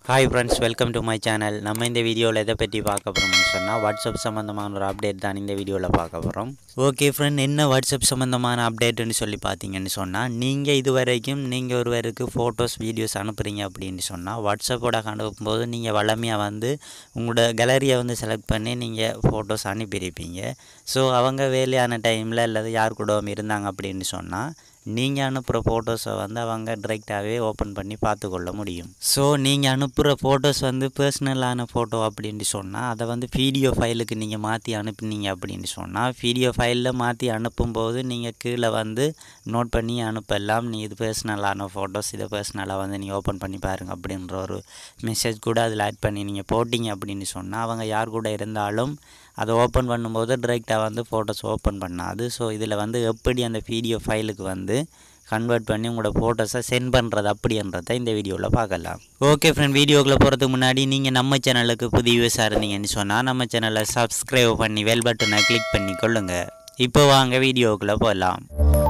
hi friends welcome to my channel நம்ம இந்த வீடியோவில் எதை பற்றி பார்க்க போகிறோம்னு சொன்னால் வாட்ஸ்அப் சம்மந்தமான ஒரு அப்டேட் தான் இந்த வீடியோவில் பார்க்க போகிறோம் ஓகே ஃப்ரெண்ட் என்ன வாட்ஸ்அப் சம்மந்தமான அப்டேட்டுன்னு சொல்லி பார்த்தீங்கன்னு சொன்னால் நீங்கள் இது வரைக்கும் நீங்கள் ஒருவருக்கு ஃபோட்டோஸ் வீடியோஸ் அனுப்புகிறீங்க அப்படின்னு சொன்னால் வாட்ஸ்அப்போட அனுப்பும்போது நீங்கள் வளமையாக வந்து உங்களோட கேலரியை வந்து செலக்ட் பண்ணி நீங்கள் ஃபோட்டோஸ் அனுப்பியிருப்பீங்க ஸோ அவங்க வேலையான டைமில் அல்லது யார் கூடவும் இருந்தாங்க அப்படின்னு சொன்னால் நீங்கள் அனுப்புகிற ஃபோட்டோஸை வந்து அவங்க டிரெக்டாகவே ஓப்பன் பண்ணி பார்த்துக்கொள்ள முடியும் ஸோ நீங்கள் அனுப்புகிற ஃபோட்டோஸ் வந்து பர்சனலான ஃபோட்டோ அப்படின்னு சொன்னால் அதை வந்து வீடியோ ஃபைலுக்கு நீங்கள் மாற்றி அனுப்புனீங்க அப்படின்னு சொன்னால் வீடியோ ஃபைலில் மாற்றி அனுப்பும்போது நீங்கள் கீழே வந்து நோட் பண்ணி அனுப்பலாம் நீ இது பர்சனலான ஃபோட்டோஸ் இதை பர்சனலாக வந்து நீங்கள் ஓப்பன் பண்ணி பாருங்கள் அப்படின்ற ஒரு மெசேஜ் கூட அதில் ஆட் பண்ணி நீங்கள் போட்டிங்க அப்படின்னு சொன்னால் அவங்க யார் கூட இருந்தாலும் அதை ஓப்பன் பண்ணும்போது டிரெக்டாக வந்து ஃபோட்டோஸ் ஓப்பன் பண்ணாது ஸோ இதில் வந்து எப்படி அந்த வீடியோ ஃபைலுக்கு வந்து கன்வெர்ட் பண்ணி உங்களோட ஃபோட்டோஸை சென்ட் பண்ணுறது அப்படின்றத இந்த வீடியோவில் பார்க்கலாம் ஓகே ஃப்ரெண்ட் வீடியோக்குள்ளே போகிறதுக்கு முன்னாடி நீங்கள் நம்ம சேனலுக்கு புதிய யூஸாக இருந்தீங்கன்னு சொன்னால் நம்ம சேனலை சப்ஸ்கிரைப் பண்ணி வெல் பட்டனை கிளிக் பண்ணி கொள்ளுங்கள் இப்போ வாங்க வீடியோக்குள்ளே போகலாம்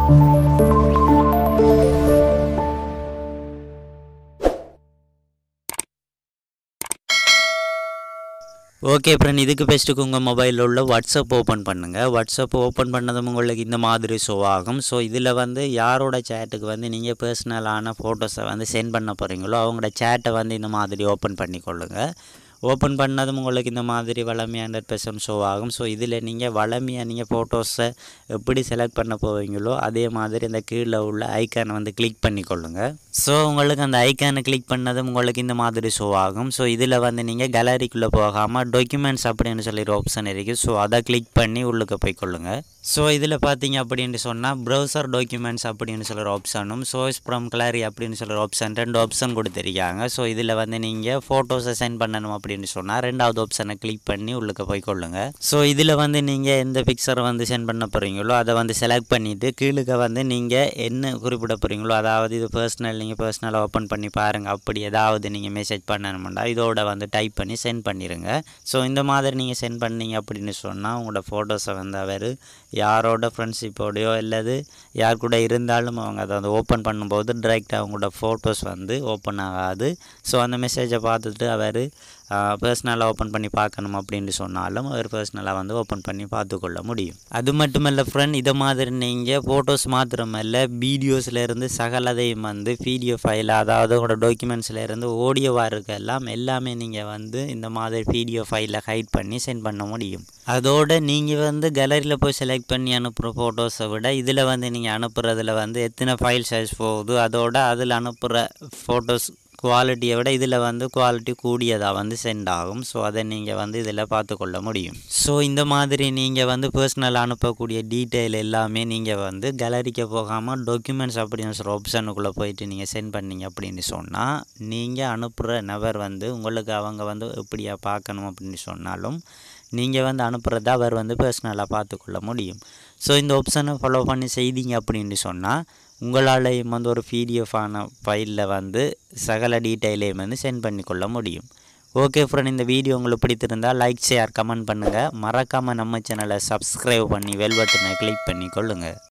ஓகே ஃப்ரெண்ட் இதுக்கு பெஸ்ட்டுக்கு உங்கள் மொபைலில் உள்ள வாட்ஸ்அப் ஓப்பன் பண்ணுங்கள் வாட்ஸ்அப் ஓப்பன் பண்ணதும் உங்களுக்கு இந்த மாதிரி ஷோ ஆகும் ஸோ இதில் வந்து யாரோட சேட்டுக்கு வந்து நீங்கள் பர்சனலான ஃபோட்டோஸை வந்து சென்ட் பண்ண போகிறீங்களோ அவங்களோட சேட்டை வந்து இந்த மாதிரி ஓப்பன் பண்ணிக்கொள்ளுங்கள் ஓப்பன் பண்ணதும் உங்களுக்கு இந்த மாதிரி வளமையாக ஹண்ட்ரட் பெர்சன்ட் ஷோ ஆகும் ஸோ இதில் நீங்கள் வளமையாக நீங்கள் ஃபோட்டோஸை எப்படி செலக்ட் பண்ண போவீங்களோ அதே மாதிரி இந்த கீழே உள்ள ஐக்கானை வந்து கிளிக் பண்ணிக்கொள்ளுங்கள் ஸோ உங்களுக்கு அந்த ஐக்கானை கிளிக் பண்ணதும் உங்களுக்கு இந்த மாதிரி ஷோ ஆகும் ஸோ இதில் வந்து நீங்கள் கேலரிக்குள்ளே போகாமல் டாக்குமெண்ட்ஸ் அப்படின்னு சொல்லி ஒரு ஆப்ஷன் இருக்குது ஸோ அதை கிளிக் பண்ணி உள்ளுக்கு போய்க்கொள்ளுங்கள் ஸோ இதில் பார்த்தீங்க அப்படின்னு சொன்னால் ப்ரௌசர் டாக்குமெண்ட்ஸ் அப்படின்னு சொல்கிற ஆப்ஷனும் சோர்ஸ் ஃப்ரம் கிளாரி அப்படின்னு சொல்கிற ஆப்ஷன் ரெண்டு ஆப்ஷன் கொடுத்துருக்காங்க ஸோ இதில் வந்து நீங்கள் ஃபோட்டோஸை சென்ட் பண்ணணும் அப்படின்னு சொன்னால் ரெண்டாவது ஆப்ஷனை கிளிக் பண்ணி உள்ளுக்கு போய்க்கொள்ளுங்க ஸோ இதில் வந்து நீங்கள் எந்த பிக்சரை வந்து சென்ட் பண்ண போகிறீங்களோ அதை வந்து செலக்ட் பண்ணிவிட்டு கீழுக்கு வந்து நீங்கள் என்ன குறிப்பிட போகிறீங்களோ அதாவது இது பர்சனல் நீங்கள் பர்சனலாக ஓப்பன் பண்ணி பாருங்கள் அப்படி ஏதாவது நீங்கள் மெசேஜ் பண்ணணும்னா இதோட வந்து டைப் பண்ணி சென்ட் பண்ணிடுங்க ஸோ இந்த மாதிரி நீங்கள் சென்ட் பண்ணீங்க அப்படின்னு சொன்னால் உங்களோட ஃபோட்டோஸை வந்து அவர் யாரோட ஃப்ரெண்ட்ஷிப்போடையோ அல்லது யார் கூட இருந்தாலும் அவங்க அதை வந்து ஓப்பன் பண்ணும்போது டிரெக்டாக அவங்களோட ஃபோட்டோஸ் வந்து ஓப்பன் ஆகாது ஸோ அந்த மெசேஜை பார்த்துட்டு அவர் பர்சனலாக ஓப்பன் பண்ணி பார்க்கணும் அப்படின்னு சொன்னாலும் அவர் பர்சனலாக வந்து ஓப்பன் பண்ணி பார்த்துக்கொள்ள முடியும் அது மட்டுமல்ல ஃப்ரெண்ட் இதை மாதிரி நீங்கள் ஃபோட்டோஸ் மாத்திரமல்ல வீடியோஸ்லேருந்து சகலதையும் வந்து வீடியோ ஃபைல் அதாவது உங்களோட டாக்குமெண்ட்ஸ்லேருந்து ஆடியோவாக இருக்கலாம் எல்லாமே நீங்கள் வந்து இந்த மாதிரி வீடியோ ஃபைலில் ஹைட் பண்ணி சென்ட் பண்ண முடியும் அதோட நீங்கள் வந்து கேலரியில் போய் செலக்ட் பண்ணி அனுப்புகிற ஃபோட்டோஸை விட இதில் வந்து நீங்கள் அனுப்புகிறதுல வந்து எத்தனை ஃபைல் சைஸ் போகுது அதோட அதில் அனுப்புகிற ஃபோட்டோஸ் குவாலிட்டியை விட இதில் வந்து குவாலிட்டி கூடியதாக வந்து சென்ட் ஆகும் ஸோ அதை நீங்கள் வந்து இதில் பார்த்துக்கொள்ள முடியும் ஸோ இந்த மாதிரி நீங்கள் வந்து பர்சனல் அனுப்பக்கூடிய டீட்டெயில் எல்லாமே நீங்கள் வந்து கேலரிக்கு போகாமல் டாக்குமெண்ட்ஸ் அப்படின்னு சொல்கிற ஆப்ஷனுக்குள்ளே போயிட்டு நீங்கள் சென்ட் பண்ணீங்க அப்படின்னு சொன்னால் நீங்கள் அனுப்புகிற நபர் வந்து உங்களுக்கு அவங்க வந்து எப்படியா பார்க்கணும் அப்படின்னு சொன்னாலும் நீங்கள் வந்து அனுப்புகிறத அவர் வந்து பர்சனலாக பார்த்துக்கொள்ள முடியும் ஸோ இந்த ஆப்ஷனை ஃபாலோ பண்ணி செய்தீங்க அப்படின்னு சொன்னால் உங்களாலையும் வந்து ஒரு பிடிஎஃபான ஃபைலில் வந்து சகல டீட்டெயிலையும் வந்து சென்ட் பண்ணிக்கொள்ள முடியும் ஓகே ஃப்ரெண்ட் இந்த வீடியோ உங்களுக்கு பிடித்திருந்தால் லைக் ஷேர் கமெண்ட் பண்ணுங்கள் மறக்காமல் நம்ம சேனலை சப்ஸ்கிரைப் பண்ணி வெல் பட்டனை கிளிக் பண்ணி கொள்ளுங்கள்